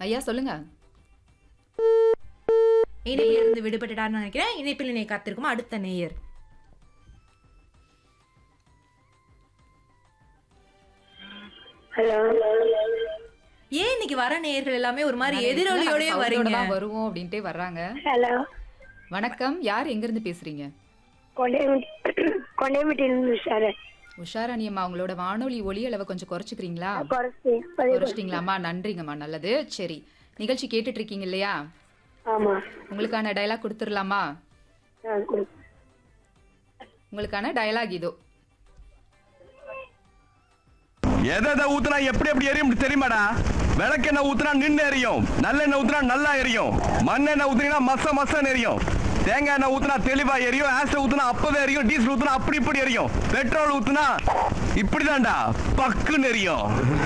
ஐயா சொல்லுங்க இணையிலிருந்து விடுபட்டுட்டார்னு நினைக்கிறேன் இணைப்பில் இணை காத்திருக்கும் அடுத்த நேயர் ஹலோ ஏன் இன்னைக்கு வர நேயர்கள் எல்லாமே ஒரு மாதிரி எதிரொலியோடய நாங்க வரீங்க சவுண்டோட தான் வருவோம் அப்படின்ட்டே வர்றாங்க ஹலோ வணக்கம் யார் எங்க இருந்து பேசுறீங்க கொண்டையம்பட்டி கொண்டையம்பட்டியிலிருந்து சார் உஷாராணி அம்மா உங்களோட வானொலி ஒலி அளவை கொஞ்சம் குறைச்சிக்கிறீங்களா குறைச்சி பதிவு குறைச்சிட்டீங்களாம்மா நன்றிங்கம்மா நல்லது சரி நிகழ்ச்சி கேட்டுட்டு இருக்கீங்க இல்லையா ஆமா உங்களுக்கான டயலாக் கொடுத்துடலாமா ஆ கொடு உங்களுக்கான டயலாக் இதோ எதை எதை ஊத்துனா எப்படி எப்படி எரியும் தெரியுமாடா விளக்கெண்ணெய் ஊத்துனா நின்று எரியும் நல்லெண்ணெய் ஊத்துனா நல்லா எரியும் மண்ணெண்ணெய் ஊத்துனீங்கன்னா மச மசன்னு எரியும் தேங்காய் எண்ணெய் ஊத்துனா தெளிவா எரியும் ஆசிட் ஊத்துனா அப்பவே எரியும் டீசல் ஊத்துனா அப்படி இப்படி எரியும் பெட்ரோல் ஊத்துனா இப்படிதான்டா பக்குன்னு எரியும்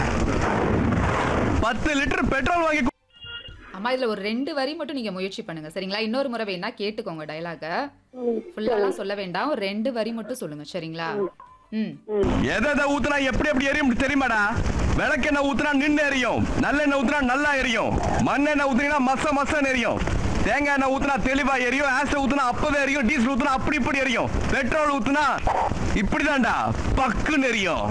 பத்து லிட்டர் பெட்ரோல் வாங்கி கு- அம்மா இதுல ஒரு ரெண்டு வரி மட்டும் நீங்க முயற்சி பண்ணுங்க சரிங்களா இன்னொரு முறை வேணா கேட்டுக்கோங்க டயலாக ம் ஃபுல்லாலாம் சொல்ல வேண்டாம் ஒரு ரெண்டு வரி மட்டும் சொல்லுங்க சரிங்களா ம் எதை எதை ஊத்துனா எப்படி எப்படி எரியும் தெரியுமாடா விளக்கெண்ணெய் ஊத்துனா நின்று எரியும் நல்லெண்ணெய் ஊத்துனா நல்லா எரியும் மண்ணெண்ணெய் ஊத்துனீங்கன்னா மச மசன்னு எரியும் தேங்காய் எண்ணெய் ஊத்துனா தெளிவா எரியும் ஆசிட் ஊத்துனா அப்பவே எரியும் டீசல் ஊத்துனா அப்படி இப்படி எரியும் பெட்ரோல் ஊத்துனா இப்படிதான்டா பக்குன்னு எரியும்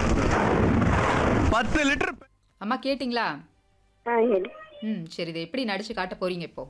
பத்து லிட்டர் அம்மா கேட்டிங்களா ஆ சரி ம் சரி இதை எப்படி நடிச்சு காட்ட போறீங்க இப்போ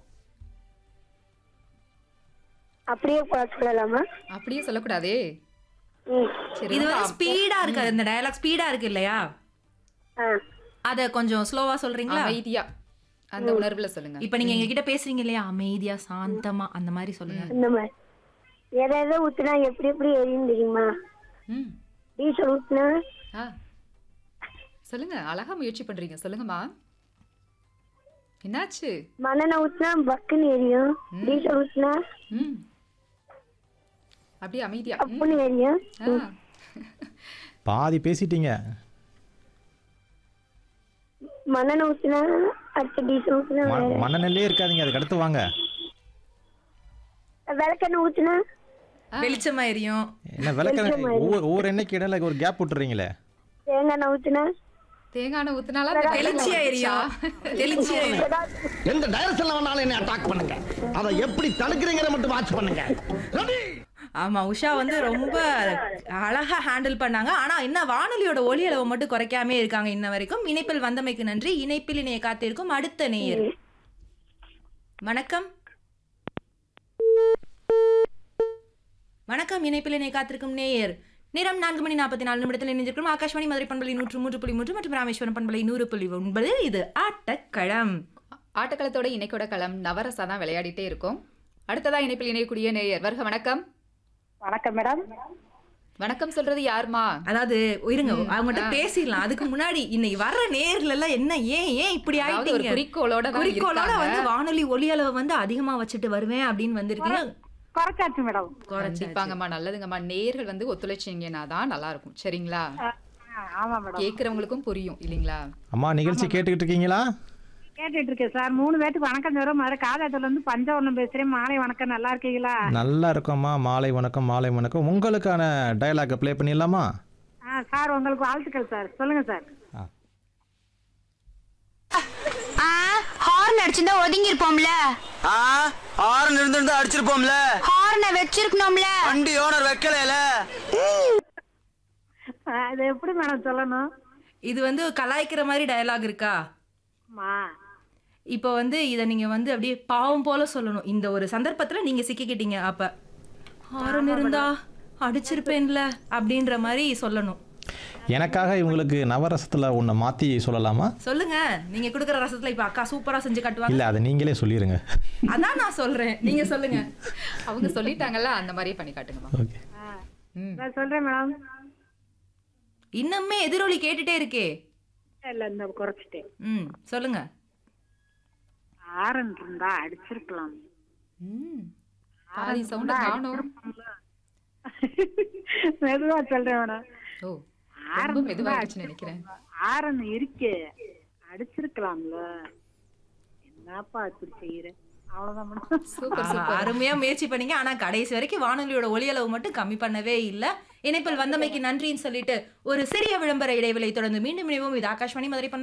அப்படியே பா- சொல்லலாமா அப்படியே சொல்லக்கூடாதே ம் சரி இது ரொம்ப வந்து ஸ்பீடா இருக்கு இந்த டயலாக் ஸ்பீடா இருக்கு இல்லையா ஆ அத கொஞ்சம் ஸ்லோவா சொல்றீங்களா அமைதியா அந்த உணர்வுல சொல்லுங்க இப்ப நீங்க எங்க கிட்ட பேசுறீங்க இல்லையா அமைதியா சாந்தமா அந்த மாதிரி சொல்லுங்க இந்த மாதிரி எதை எதை ஊத்துனா எப்படி எப்படி எரியும் தெரியுமா ம் டீசல் ஊத்துனா ஆ சொல்லுங்க அழகா முயற்சி பண்றீங்க சொல்லுங்கம்மா என்னாச்சு மண்ணெண்ணெய் ஊத்துனா பக்குன்னு எரியும் டீசல் ஊத்துனா ம் அப்படியே அமைதியா ம். அப்புன்னு எரியும் ஆ. பாதி பேசிட்டீங்க மண்ணெண்ணெய் ஊத்துனா அடுத்து டீசல் ஊத்துனா ம- மண்ணெண்ணெயிலே இருக்காதீங்க அதுக்கு அடுத்து வாங்க விளக்கெண்ணெய் ஊத்துனா வெளிச்சமா எரியும் என்ன விளக்க ஒவ்வொரு ஒவ்வொரு எண்ணெய்க்கு இடையில ஒரு கேப் விட்டுறீங்களே தேங்காய் எண்ணெய் ஊத்துனா தேங்காய் எண்ணெய் ஊத்துனாலும் அந்த தெளிச்சியா எரியும் தெளிச்சியா எரியும் எந்த டைரக்ஷன்ல வேணாலும் என்ன அட்டாக் பண்ணுங்க அதை எப்படி தடுக்கிறீங்கன்னு மட்டும் வாட்ச் பண்ணுங்க ரெடி ஆமா உஷா வந்து ரொம்ப அழகா ஹேண்டில் பண்ணாங்க ஆனா என்ன வானொலியோட ஒலி அளவு மட்டும் குறைக்காம இருக்காங்க இன்ன வரைக்கும் இணைப்பில் வந்தமைக்கு நன்றி இணைப்பில் இணைய காத்திருக்கும் அடுத்த நேயர் வணக்கம் வணக்கம் இணைப்பில் இணைய காத்திருக்கும் நேயர் நேரம் நான்கு மணி நாற்பத்தி நாலு நிமிடத்தில் இணைஞ்சிருக்கும் ஆகாஷ்வாணி மதுரை பண்பலை நூற்று மூன்று புள்ளி மூன்று மற்றும் ராமேஸ்வரம் பண்பலை நூறு புள்ளி ஒன்பது இது ஆட்டக்களம் ஆட்டக்களத்தோட இணைக்கோட களம் நவரசா தான் விளையாடிட்டே இருக்கும் அடுத்ததா இணைப்பில் இணையக்கூடிய நேயர் வருக வணக்கம் வணக்கம் மேடம் வணக்கம் சொல்றது யாருமா அதாவது இருங்க அவங்ககிட்ட பேசிடலாம் அதுக்கு முன்னாடி இன்னைக்கு வர்ற நேர்ல எல்லாம் என்ன ஏன் ஏன் இப்படி அதாவது ஒரு ஆயிட்டீங்க குறிக்கோளோட தான் குறிக்கோளோட இருக்காங்க. வந்து வானொலி ஒலி அளவை வந்து அதிகமா வச்சுட்டு வருவேன் அப்படின்னு வந்திருக்கீங்க குறைச்சாச்சு மேடம் குறைச்சி கண்டிப்பாங்கம்மா நல்லதுங்கம்மா நேர்கள் வந்து ஒத்துழைச்சிங்கன்னா தான் நல்லா இருக்கும் சரிங்களா ஆமா மேடம் கேக்குறவங்களுக்கும் புரியும் இல்லைங்களா அம்மா நிகழ்ச்சி கேட்டுக்கிட்டு இருக்கீங்களா கேட்டுட்டு இருக்கேன் சார் மூணு பேத்துக்கு வணக்கம் தரும் மதுரை காதாத்துல இருந்து பஞ்சவர்ணம் பேசுறேன் மாலை வணக்கம் நல்லா இருக்கீங்களா நல்லா இருக்கோம்மா மாலை வணக்கம் மாலை வணக்கம் உங்களுக்கான டயலாக்கை ப்ளே பண்ணிடலாமா ஆ சார் உங்களுக்கு வாழ்த்துக்கள் சார் சொல்லுங்க சார் ஹார்ன் அடிச்சிருந்தா ஒதுங்கி இருப்போம்ல ஆ ஆரன் இருந்திருந்தா அடிச்சிருப்போம்ல ஹார்னை வச்சிருக்கணும்ல வண்டி ஓனர் வைக்கலையில அது எப்படி மேடம் சொல்லணும் இது வந்து கலாய்க்கிற மாதிரி டயலாக் இருக்கா அம்மா இப்போ வந்து இதை நீங்க வந்து அப்படியே பாவம் போல சொல்லணும் இந்த ஒரு சந்தர்ப்பத்துல நீங்க சிக்கிக்கிட்டீங்க அப்ப ஹாரன் இருந்தா அடிச்சிருப்பேன்ல அப்படின்ற மாதிரி சொல்லணும் எனக்காக இவங்களுக்கு நவரசத்தில் ஒன்று மாற்றி சொல்லலாமா சொல்லுங்க நீங்க கொடுக்குற ரசத்துல இப்ப அக்கா சூப்பரா செஞ்சு காட்டுவாங்க இல்லை அதை நீங்களே சொல்லிடுங்க அதான் நான் சொல்றேன் நீங்க சொல்லுங்க அவங்க சொல்லிட்டாங்கல்ல அந்த மாதிரியே பண்ணி காட்டுங்கம்மா ஓகே ம் நான் சொல்றேன் மேடம் இன்னுமே எதிரொலி கேட்டுட்டே இருக்கே இல்ல இந்த குறைச்சிட்டேன் ம் சொல்லுங்க ஆரன் இருந்தா அடிச்சிருக்கலாம் ம் பாதி சவுண்ட காணோம் மெதுவா சொல்றேன் மேடம் ஓ ரொம்ப மெதுவாகிடுச்சுன்னு நினைக்கிறேன் ஆரன் இருக்கே அடிச்சிருக்கலாம்ல என்னப்பா இப்படி செய்யற அவ்வளவுதான் மேடம் சூப்பர் ஆஹா, சூப்பர் அருமையா முயற்சி பண்ணீங்க ஆனா கடைசி வரைக்கும் வானொலியோட ஒலி அளவு மட்டும் கம்மி பண்ணவே இல்ல இணைப்பில் வந்தமைக்கு நன்றின்னு சொல்லிட்டு ஒரு சிறிய விளம்பர இடைவெளி தொடர்ந்து மீண்டும் இணைவோம் இது ஆகாஷ்வாணி மதுரை பண்பலை